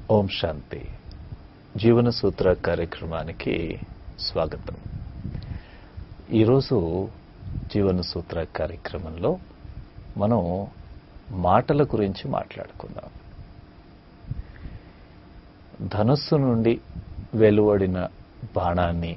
ఓం శాంతి జీవన సూత్ర కార్యక్రమానికి స్వాగతం ఈరోజు జీవన సూత్ర కార్యక్రమంలో మనం మాటల గురించి మాట్లాడుకుందాం ధనస్సు నుండి వెలువడిన బాణాన్ని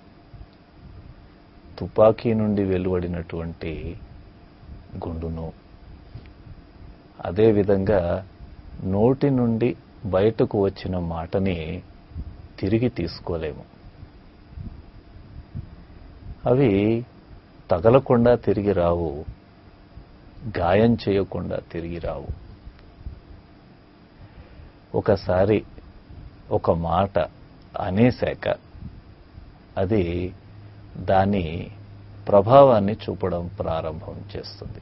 తుపాకీ నుండి వెలువడినటువంటి గుండును అదేవిధంగా నోటి నుండి బయటకు వచ్చిన మాటని తిరిగి తీసుకోలేము అవి తగలకుండా తిరిగి రావు గాయం చేయకుండా తిరిగి రావు ఒకసారి ఒక మాట అనేశాక అది దాని ప్రభావాన్ని చూపడం ప్రారంభం చేస్తుంది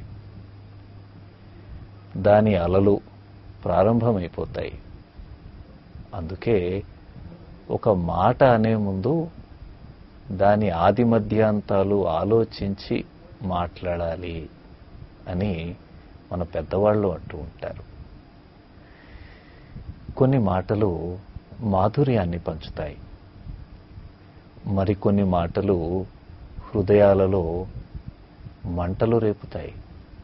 దాని అలలు ప్రారంభమైపోతాయి అందుకే ఒక మాట అనే ముందు దాని ఆది మధ్యాంతాలు ఆలోచించి మాట్లాడాలి అని మన పెద్దవాళ్ళు అంటూ ఉంటారు కొన్ని మాటలు మాధుర్యాన్ని పంచుతాయి మరికొన్ని మాటలు హృదయాలలో మంటలు రేపుతాయి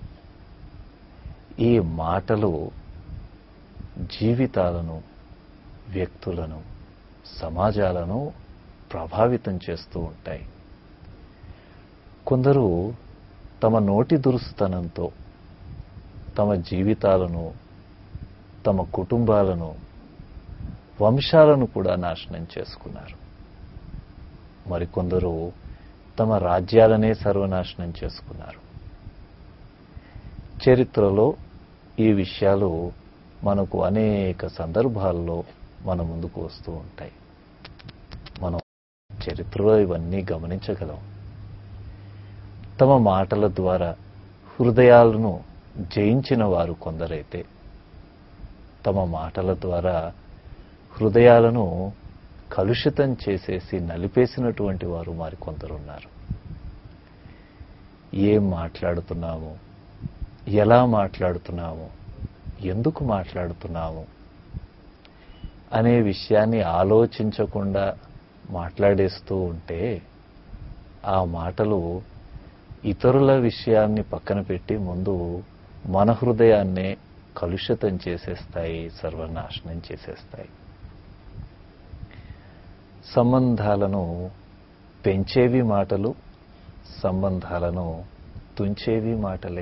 ఈ మాటలు జీవితాలను వ్యక్తులను సమాజాలను ప్రభావితం చేస్తూ ఉంటాయి కొందరు తమ నోటి దురుసుతనంతో తమ జీవితాలను తమ కుటుంబాలను వంశాలను కూడా నాశనం చేసుకున్నారు మరికొందరు తమ రాజ్యాలనే సర్వనాశనం చేసుకున్నారు చరిత్రలో ఈ విషయాలు మనకు అనేక సందర్భాల్లో మన ముందుకు వస్తూ ఉంటాయి మనం చరిత్రలో ఇవన్నీ గమనించగలం తమ మాటల ద్వారా హృదయాలను జయించిన వారు కొందరైతే తమ మాటల ద్వారా హృదయాలను కలుషితం చేసేసి నలిపేసినటువంటి వారు మరికొందరున్నారు ఏం మాట్లాడుతున్నాము ఎలా మాట్లాడుతున్నాము ఎందుకు మాట్లాడుతున్నాము అనే విషయాన్ని ఆలోచించకుండా మాట్లాడేస్తూ ఉంటే ఆ మాటలు ఇతరుల విషయాన్ని పక్కన పెట్టి ముందు మన హృదయాన్నే కలుషితం చేసేస్తాయి సర్వనాశనం చేసేస్తాయి సంబంధాలను పెంచేవి మాటలు సంబంధాలను తుంచేవి మాటలే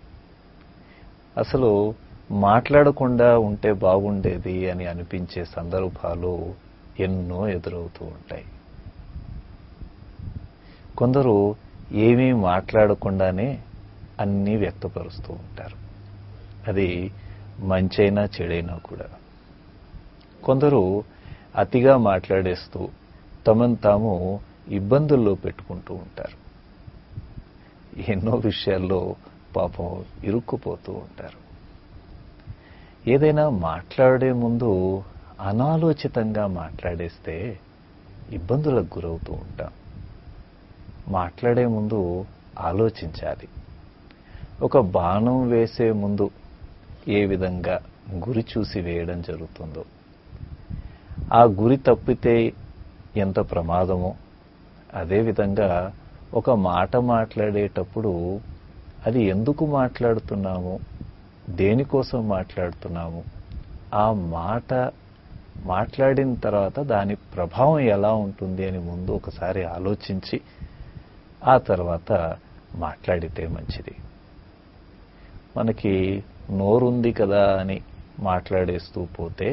అసలు మాట్లాడకుండా ఉంటే బాగుండేది అని అనిపించే సందర్భాలు ఎన్నో ఎదురవుతూ ఉంటాయి కొందరు ఏమీ మాట్లాడకుండానే అన్నీ వ్యక్తపరుస్తూ ఉంటారు అది మంచైనా చెడైనా కూడా కొందరు అతిగా మాట్లాడేస్తూ తమను తాము ఇబ్బందుల్లో పెట్టుకుంటూ ఉంటారు ఎన్నో విషయాల్లో పాపం ఇరుక్కుపోతూ ఉంటారు ఏదైనా మాట్లాడే ముందు అనాలోచితంగా మాట్లాడేస్తే ఇబ్బందులకు గురవుతూ ఉంటాం మాట్లాడే ముందు ఆలోచించాలి ఒక బాణం వేసే ముందు ఏ విధంగా గురి చూసి వేయడం జరుగుతుందో ఆ గురి తప్పితే ఎంత ప్రమాదమో అదేవిధంగా ఒక మాట మాట్లాడేటప్పుడు అది ఎందుకు మాట్లాడుతున్నాము దేనికోసం మాట్లాడుతున్నాము ఆ మాట మాట్లాడిన తర్వాత దాని ప్రభావం ఎలా ఉంటుంది అని ముందు ఒకసారి ఆలోచించి ఆ తర్వాత మాట్లాడితే మంచిది మనకి నోరుంది కదా అని మాట్లాడేస్తూ పోతే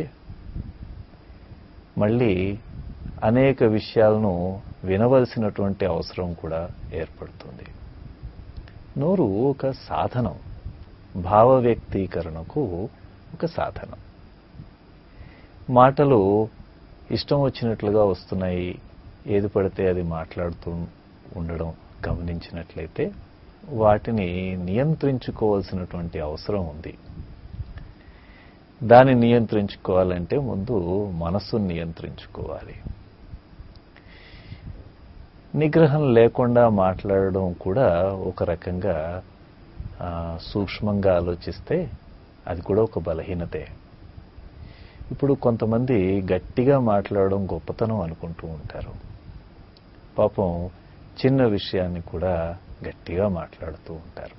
మళ్ళీ అనేక విషయాలను వినవలసినటువంటి అవసరం కూడా ఏర్పడుతుంది నోరు ఒక సాధనం భావ వ్యక్తీకరణకు ఒక సాధనం మాటలు ఇష్టం వచ్చినట్లుగా వస్తున్నాయి ఏది పడితే అది మాట్లాడుతూ ఉండడం గమనించినట్లయితే వాటిని నియంత్రించుకోవాల్సినటువంటి అవసరం ఉంది దాన్ని నియంత్రించుకోవాలంటే ముందు మనస్సును నియంత్రించుకోవాలి నిగ్రహం లేకుండా మాట్లాడడం కూడా ఒక రకంగా ఆ, సూక్ష్మంగా ఆలోచిస్తే అది కూడా ఒక బలహీనతే ఇప్పుడు కొంతమంది గట్టిగా మాట్లాడడం గొప్పతనం అనుకుంటూ ఉంటారు పాపం చిన్న విషయాన్ని కూడా గట్టిగా మాట్లాడుతూ ఉంటారు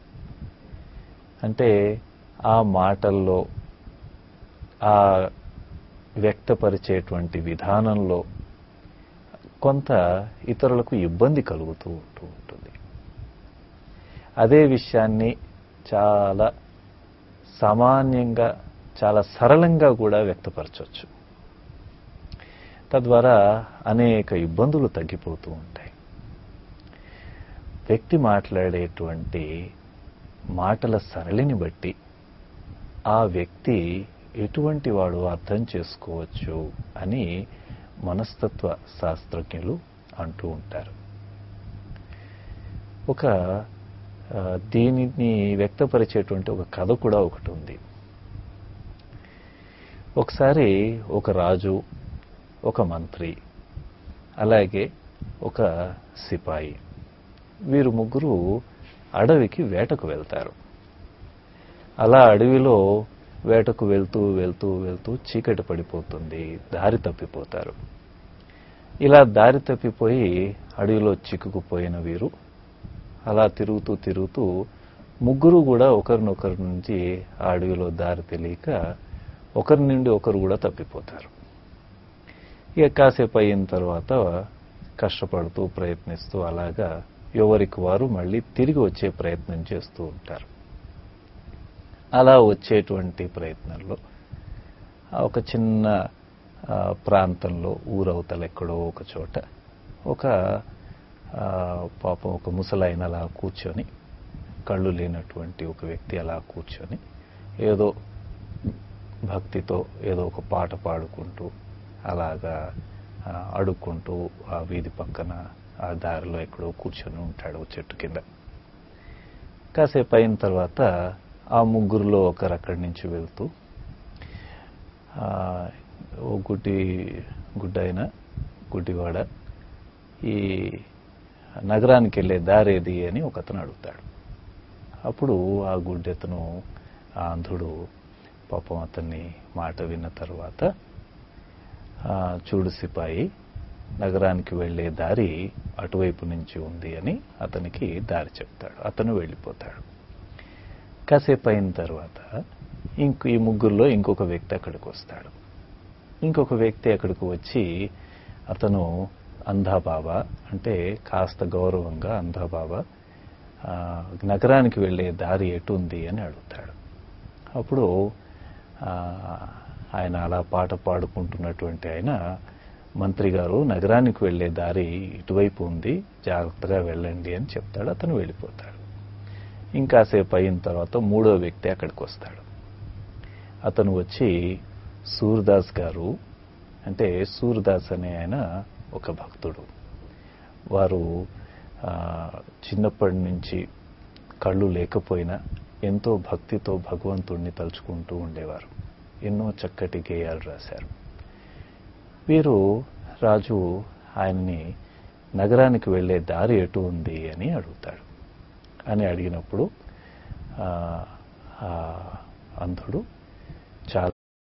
అంటే ఆ మాటల్లో ఆ వ్యక్తపరిచేటువంటి విధానంలో కొంత ఇతరులకు ఇబ్బంది కలుగుతూ ఉంటూ ఉంటుంది అదే విషయాన్ని చాలా సామాన్యంగా చాలా సరళంగా కూడా వ్యక్తపరచవచ్చు తద్వారా అనేక ఇబ్బందులు తగ్గిపోతూ ఉంటాయి వ్యక్తి మాట్లాడేటువంటి మాటల సరళిని బట్టి ఆ వ్యక్తి ఎటువంటి వాడు అర్థం చేసుకోవచ్చు అని మనస్తత్వ శాస్త్రజ్ఞులు అంటూ ఉంటారు ఒక ఆ, దీనిని వ్యక్తపరిచేటువంటి ఒక కథ కూడా ఒకటి ఉంది ఒకసారి ఒక రాజు ఒక మంత్రి అలాగే ఒక సిపాయి వీరు ముగ్గురు అడవికి వేటకు వెళ్తారు అలా అడవిలో వేటకు వెళ్తూ వెళ్తూ వెళ్తూ చీకటి పడిపోతుంది దారి తప్పిపోతారు ఇలా దారి తప్పిపోయి అడవిలో చిక్కుకుపోయిన వీరు అలా తిరుగుతూ తిరుగుతూ ముగ్గురు కూడా ఒకరినొకరి నుంచి ఆ అడవిలో దారి తెలియక ఒకరి నుండి ఒకరు కూడా తప్పిపోతారు ఇక కాసేపు అయిన తర్వాత కష్టపడుతూ ప్రయత్నిస్తూ అలాగా ఎవరికి వారు మళ్ళీ తిరిగి వచ్చే ప్రయత్నం చేస్తూ ఉంటారు అలా వచ్చేటువంటి ప్రయత్నంలో ఆ ఒక చిన్న ఆ, ప్రాంతంలో ఊరవతల ఎక్కడో ఒక చోట ఒక ఆ, పాపం ఒక ముసలాయన అలా కూర్చొని కళ్ళు లేనటువంటి ఒక వ్యక్తి అలా కూర్చొని ఏదో భక్తితో ఏదో ఒక పాట పాడుకుంటూ అలాగా ఆ, అడుక్కుంటూ ఆ వీధి పక్కన ఆ దారిలో ఎక్కడో కూర్చొని ఉంటాడు ఓ చెట్టు కింద కాసేపు అయిన తర్వాత ఆ ముగ్గురులో ఒకరు అక్కడి నుంచి వెళ్తూ ఆ, ఓ గుడ్డి గుడ్డైన గుడ్డివాడ ఈ నగరానికి వెళ్ళే దారేది అని ఒక అతను అడుగుతాడు అప్పుడు ఆ గుడ్డెతను ఆ అంధుడు పాపం అతన్ని మాట విన్న తర్వాత ఆ, చూడు సిపాయి నగరానికి వెళ్ళే దారి అటువైపు నుంచి ఉంది అని అతనికి దారి చెప్తాడు అతను వెళ్ళిపోతాడు కాసేపు అయిన తర్వాత ఇంక ఈ ముగ్గురులో ఇంకొక వ్యక్తి అక్కడికి వస్తాడు ఇంకొక వ్యక్తి అక్కడికి వచ్చి అతను అంధాబాబా అంటే కాస్త గౌరవంగా అంధాబాబా ఆ, నగరానికి వెళ్ళే దారి ఎటు ఉంది అని అడుగుతాడు అప్పుడు ఆ, ఆయన అలా పాట పాడుకుంటున్నటువంటి ఆయన మంత్రి గారు నగరానికి వెళ్ళే దారి ఇటువైపు ఉంది జాగ్రత్తగా వెళ్ళండి అని చెప్తాడు అతను వెళ్ళిపోతాడు ఇంకాసేపు అయిన తర్వాత మూడో వ్యక్తి అక్కడికి వస్తాడు అతను వచ్చి సూర్దాస్ గారు అంటే సూర్దాస్ అనే ఆయన ఒక భక్తుడు వారు ఆ, చిన్నప్పటి నుంచి కళ్ళు లేకపోయినా ఎంతో భక్తితో భగవంతుణ్ణి తలుచుకుంటూ ఉండేవారు ఎన్నో చక్కటి గేయాలు రాశారు వీరు రాజు ఆయన్ని నగరానికి వెళ్ళే దారి ఎటు ఉంది అని అడుగుతాడు అని అడిగినప్పుడు ఆ, ఆ అంధుడు చాలా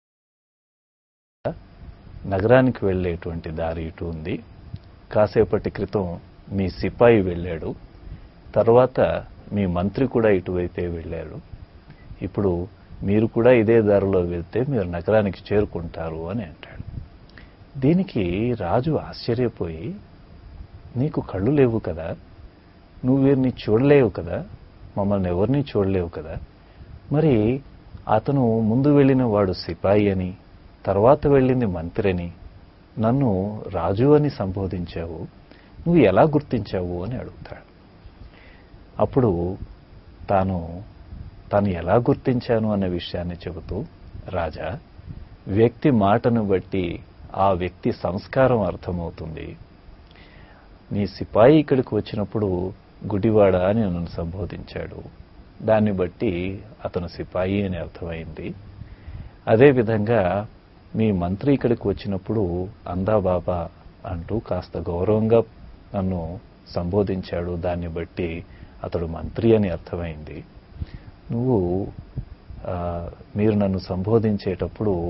నగరానికి వెళ్ళేటువంటి దారి ఇటు ఉంది కాసేపటి క్రితం మీ సిపాయి వెళ్ళాడు తర్వాత మీ మంత్రి కూడా ఇటువైపే వెళ్ళాడు ఇప్పుడు మీరు కూడా ఇదే దారిలో వెళ్తే మీరు నగరానికి చేరుకుంటారు అని అంటాడు దీనికి రాజు ఆశ్చర్యపోయి నీకు కళ్ళు లేవు కదా నువ్వు వీరిని చూడలేవు కదా మమ్మల్ని ఎవరిని చూడలేవు కదా మరి అతను ముందు వెళ్ళిన వాడు సిపాయి అని తర్వాత వెళ్ళింది మంత్రి అని నన్ను రాజు అని సంబోధించావు నువ్వు ఎలా గుర్తించావు అని అడుగుతాడు అప్పుడు తాను తాను ఎలా గుర్తించాను అన్న విషయాన్ని చెబుతూ రాజా వ్యక్తి మాటను బట్టి ఆ వ్యక్తి సంస్కారం అర్థమవుతుంది నీ సిపాయి ఇక్కడికి వచ్చినప్పుడు గుడివాడ అని నన్ను సంబోధించాడు దాన్ని బట్టి అతను సిపాయి అని అర్థమైంది అదేవిధంగా మీ మంత్రి ఇక్కడికి వచ్చినప్పుడు అందాబాబా అంటూ కాస్త గౌరవంగా నన్ను సంబోధించాడు దాన్ని బట్టి అతడు మంత్రి అని అర్థమైంది నువ్వు ఆ, మీరు నన్ను సంబోధించేటప్పుడు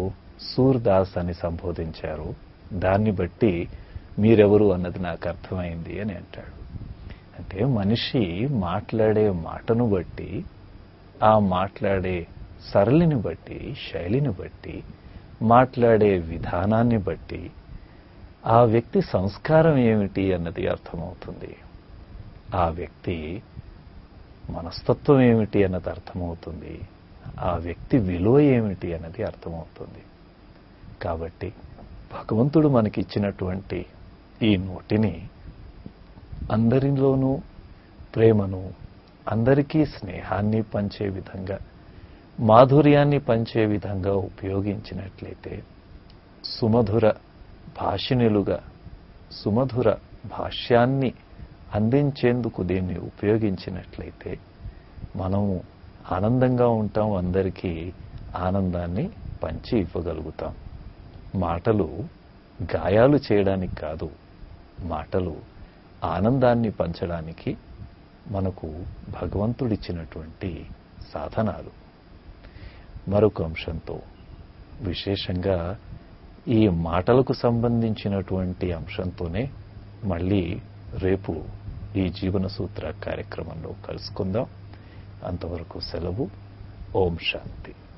సూర్దాస్ అని సంబోధించారు దాన్ని బట్టి మీరెవరు అన్నది నాకు అర్థమైంది అని అంటాడు అంటే మనిషి మాట్లాడే మాటను బట్టి ఆ మాట్లాడే సరళిని బట్టి శైలిని బట్టి మాట్లాడే విధానాన్ని బట్టి ఆ వ్యక్తి సంస్కారం ఏమిటి అన్నది అర్థమవుతుంది ఆ వ్యక్తి మనస్తత్వం ఏమిటి అన్నది అర్థమవుతుంది ఆ వ్యక్తి విలువ ఏమిటి అన్నది అర్థమవుతుంది కాబట్టి భగవంతుడు మనకిచ్చినటువంటి ఈ నోటిని అందరిలోనూ ప్రేమను అందరికీ స్నేహాన్ని పంచే విధంగా మాధుర్యాన్ని పంచే విధంగా ఉపయోగించినట్లయితే సుమధుర భాషిణులుగా సుమధుర భాష్యాన్ని అందించేందుకు దీన్ని ఉపయోగించినట్లయితే మనము ఆనందంగా ఉంటాం అందరికీ ఆనందాన్ని పంచి ఇవ్వగలుగుతాం మాటలు గాయాలు చేయడానికి కాదు మాటలు ఆనందాన్ని పంచడానికి మనకు భగవంతుడిచ్చినటువంటి సాధనాలు మరొక అంశంతో విశేషంగా ఈ మాటలకు సంబంధించినటువంటి అంశంతోనే మళ్ళీ రేపు ఈ జీవన సూత్ర కార్యక్రమంలో కలుసుకుందాం అంతవరకు సెలవు ఓం శాంతి